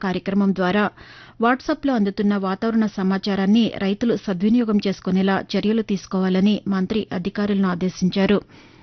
కార్యక్రమం ద్వారా వాట్సాప్లో అందుతున్న వాతావరణ సమాచారాన్ని రైతులు సద్వినియోగం చేసుకునేలా చర్యలు తీసుకోవాలని మంత్రి అధికారులను ఆదేశించారు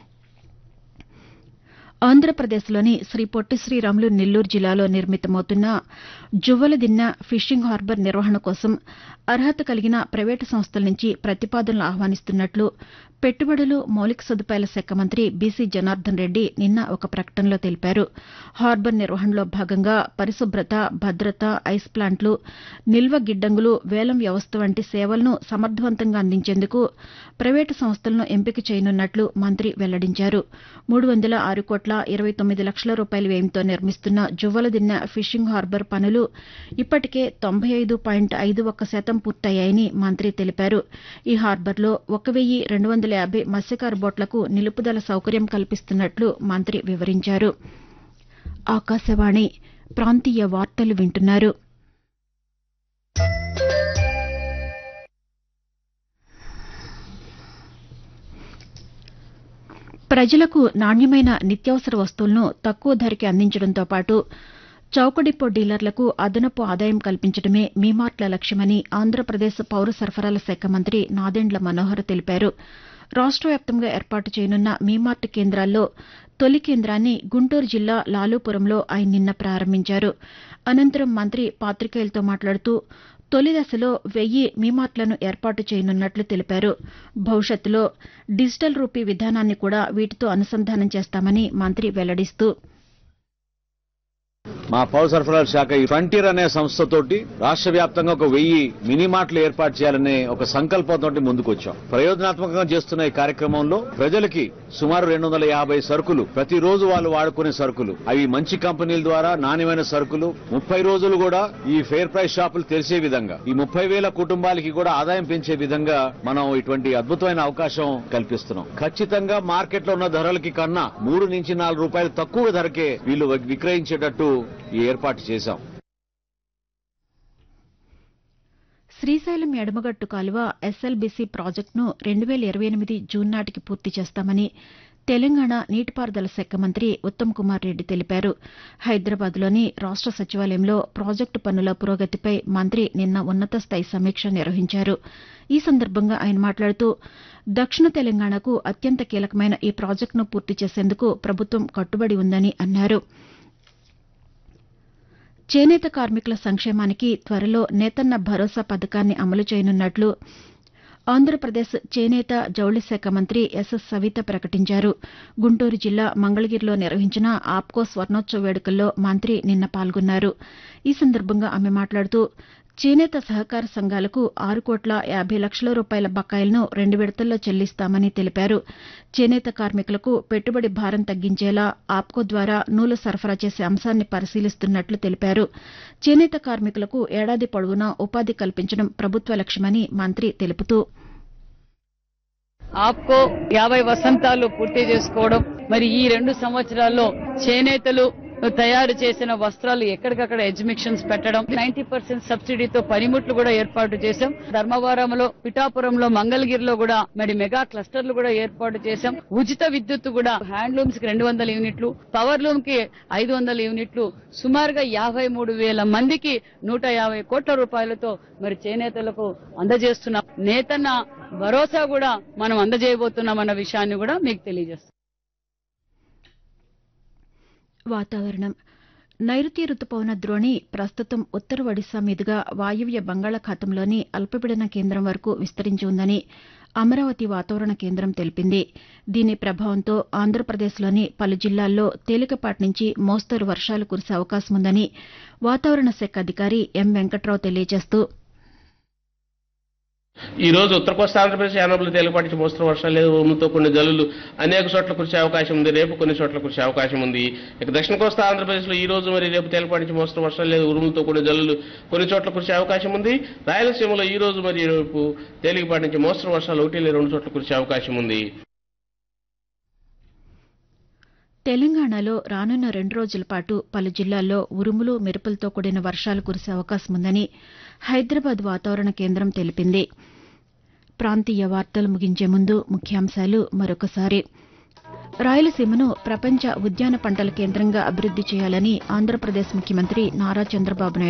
ఆంధ్రప్రదేశ్లోని శ్రీ పొట్టి శ్రీరాములు నెల్లూరు జిల్లాలో నిర్మితమవుతున్న జువ్వలదిన్నె ఫిషింగ్ హార్బర్ నిర్వహణ కోసం అర్హత కలిగిన ప్రైవేటు సంస్థల నుంచి ప్రతిపాదనలు ఆహ్వానిస్తున్నట్లు పెట్టుబడులు మౌలిక సదుపాయాల శాఖ మంత్రి బీసీ జనార్దన్ రెడ్డి నిన్న ఒక ప్రకటనలో తెలిపారు హార్బర్ నిర్వహణలో భాగంగా పరిశుభ్రత భద్రత ఐస్ ప్లాంట్లు నిల్వ గిడ్డంగులు వేలం వ్యవస్థ వంటి సేవలను సమర్థవంతంగా అందించేందుకు ప్రైవేటు సంస్థలను ఎంపిక చేయనున్నట్లు మంత్రి వెల్లడించారు మూడు వందల ఆరు కోట్ల ఇరవై తొమ్మిది లక్షల రూపాయల వ్యయంతో నిర్మిస్తున్న జువ్వలదిన్నె ఫిషింగ్ హార్బర్ పనులు ఇప్పటికే తొంభై ఐదు పాయింట్ ఐదు ఒక్క శాతం పూర్తయ్యాయని మంత్రి తెలిపారు ఈ హార్బర్లో ఒక వెయ్యి రెండు వందల యాభై మత్స్యకార బోట్లకు నిలుపుదల సౌకర్యం కల్పిస్తున్నట్లు మంత్రి వివరించారు ఆకాశవాణి ప్రాంతీయ వార్తలు వింటున్నారు ప్రజలకు నాణ్యమైన నిత్యావసర వస్తువులను తక్కువ ధరకి అందించడంతో పాటు చౌకడిపో డీలర్లకు అదనపు ఆదాయం కల్పించడమే మీమార్ట్ల లక్ష్యమని ఆంధ్రప్రదేశ్ పౌర సరఫరాల శాఖ మంత్రి నాదెండ్ల మనోహర్ తెలిపారు రాష్ట వ్యాప్తంగా ఏర్పాటు చేయనున్న మీమార్ట్ కేంద్రాల్లో తొలి కేంద్రాన్ని గుంటూరు జిల్లా లాలూపురంలో ఆయన నిన్న ప్రారంభించారు అనంతరం మంత్రి పాతికేయులతో మాట్లాడుతూ తొలి దశలో వెయ్యి మీమార్ట్లను ఏర్పాటు చేయనున్నట్లు తెలిపారు భవిష్యత్తులో డిజిటల్ రూపీ విధానాన్ని కూడా వీటితో అనుసంధానం చేస్తామని మంత్రి వెల్లడిస్తూ మా పౌర సరఫరాల శాఖ ఈ ఫ్రంటియర్ అనే సంస్థతోటి రాష్ట్ర వ్యాప్తంగా ఒక వెయ్యి మినీ మార్ట్లు ఏర్పాటు చేయాలనే ఒక సంకల్పంతో ముందుకొచ్చాం ప్రయోజనాత్మకంగా చేస్తున్న ఈ కార్యక్రమంలో ప్రజలకి సుమారు రెండు వందల యాభై సరుకులు ప్రతిరోజు వాళ్ళు వాడుకునే సరుకులు అవి మంచి కంపెనీల ద్వారా నాణ్యమైన సరుకులు ముప్పై రోజులు కూడా ఈ ఫెయిర్ ప్రైస్ షాపులు తెరిచే విధంగా ఈ ముప్పై వేల కుటుంబాలకి కూడా ఆదాయం పెంచే విధంగా మనం ఇటువంటి అద్భుతమైన అవకాశం కల్పిస్తున్నాం ఖచ్చితంగా మార్కెట్ లో ఉన్న ధరలకి కన్నా మూడు నుంచి నాలుగు రూపాయలు తక్కువ ధరకే వీళ్ళు విక్రయించేటట్టు ఈ ఏర్పాటు చేశాం శ్రీశైలం ఎడమగట్టు కాలువ ఎస్ఎల్బీసీ ప్రాజెక్టును రెండు వేల ఇరవై ఎనిమిది జూన్ నాటికి పూర్తి చేస్తామని తెలంగాణ నీటిపారుదల శాఖ మంత్రి ఉత్తమ్ కుమార్ రెడ్డి తెలిపారు హైదరాబాద్లోని రాష్ట సచివాలయంలో ప్రాజెక్టు పనుల పురోగతిపై మంత్రి నిన్న ఉన్నత స్థాయి సమీక్ష నిర్వహించారు ఈ సందర్భంగా ఆయన మాట్లాడుతూ దక్షిణ తెలంగాణకు అత్యంత కీలకమైన ఈ ప్రాజెక్టును పూర్తి చేసేందుకు ప్రభుత్వం కట్టుబడి ఉందని అన్నారు చేనేత కార్మికుల సంక్షేమానికి త్వరలో నేతన్న భరోసా పథకాన్ని అమలు చేయనున్నట్లు ఆంధ్రప్రదేశ్ చేనేత జౌళి శాఖ మంత్రి ఎస్ఎస్ సవిత ప్రకటించారు గుంటూరు జిల్లా మంగళగిరిలో నిర్వహించిన ఆప్కో స్వర్ణోత్సవ వేడుకల్లో మంత్రి నిన్న పాల్గొన్నారు ఈ సందర్భంగా ఆమె మాట్లాడుతూ చేనేత సహకార సంఘాలకు ఆరు కోట్ల యాభై లక్షల రూపాయల బకాయిలను రెండు విడతల్లో చెల్లిస్తామని తెలిపారు చేనేత కార్మికులకు పెట్టుబడి భారం తగ్గించేలా ఆప్కో ద్వారా నూలు సరఫరా చేసే అంశాన్ని పరిశీలిస్తున్నట్లు తెలిపారు చేనేత కార్మికులకు ఏడాది పొడవునా ఉపాధి కల్పించడం ప్రభుత్వ లక్ష్యమని మంత్రి తెలుపుతూ ఆప్కో యాభై వసంతాలు పూర్తి చేసుకోవడం మరి ఈ రెండు సంవత్సరాల్లో చేనేతలు తయారు చేసిన వస్త్రాలు ఎక్కడికక్కడ ఎగ్జిబిషన్స్ పెట్టడం నైన్టీ పర్సెంట్ సబ్సిడీతో పనిముట్లు కూడా ఏర్పాటు చేశాం ధర్మవరంలో పిఠాపురంలో మంగళగిరిలో కూడా మరి మెగా క్లస్టర్లు కూడా ఏర్పాటు చేశాం ఉచిత విద్యుత్ కూడా హ్యాండ్లూమ్స్ కి రెండు వందల యూనిట్లు పవర్ లూమ్ కి ఐదు వందల యూనిట్లు సుమారుగా యాభై మూడు వేల మందికి నూట యాభై కోట్ల రూపాయలతో మరి చేనేతలకు అందజేస్తున్నాం నేతన్న భరోసా కూడా మనం అందజేయబోతున్నామన్న విషయాన్ని కూడా మీకు తెలియజేస్తాం వాతావరణం నైరుతి రుతుపవన ద్రోణి ప్రస్తుతం ఉత్తర ఒడిశా మీదుగా వాయువ్య బంగాళాఖాతంలోని అల్పపీడన కేంద్రం వరకు విస్తరించి ఉందని అమరావతి వాతావరణ కేంద్రం తెలిపింది దీని ప్రభావంతో ఆంధ్రప్రదేశ్లోని పలు జిల్లాల్లో తేలికపాటి నుంచి మోస్తరు వర్షాలు కురిసే అవకాశం ఉందని వాతావరణ శాఖ అధికారి ఎం వెంకట్రావు తెలియజేస్తూ ఈ రోజు ఉత్తర కోస్తా ఆంధ్రప్రదేశ్ యానబులు తేలిపాటి నుంచి మోస్తరు వర్షాలు లేదు ఉరుములతో కొన్ని జల్లులు అనేక చోట్ల కురిసే అవకాశం ఉంది రేపు కొన్ని చోట్ల కురిసే అవకాశం ఉంది ఇక దక్షిణ కోస్తా ఆంధ్రప్రదేశ్ లో ఈ రోజు మరి రేపు తేలిపాటి నుంచి మోస్తరు వర్షాలు లేదు ఉరుములతో కొన్ని జల్లులు కొన్ని చోట్ల కురిసే అవకాశం ఉంది రాయలసీమలో ఈ రోజు మరి రేపు తేలికపాటి నుంచి మోస్తరు వర్షాలు ఒకటి లేదా రెండు చోట్ల కురిసే అవకాశం ఉంది తెలంగాణలో రానున్న రెండు రోజుల పాటు పలు జిల్లాల్లో ఉరుములు మెరుపులతో కూడిన వర్షాలు కురిసే అవకాశం ఉందని హైదరాబాద్ వాతావరణ కేంద్రం తెలిపింది ప్రాంతీయ వార్తలు ముగించే ముందు ముఖ్యాంశాలు మరొకసారి రాయలసీమను ప్రపంచ ఉద్యాన పంటల కేంద్రంగా అభివృద్ది చేయాలని ఆంధ్రప్రదేశ్ ముఖ్యమంత్రి నారా చంద్రబాబు నాయుడు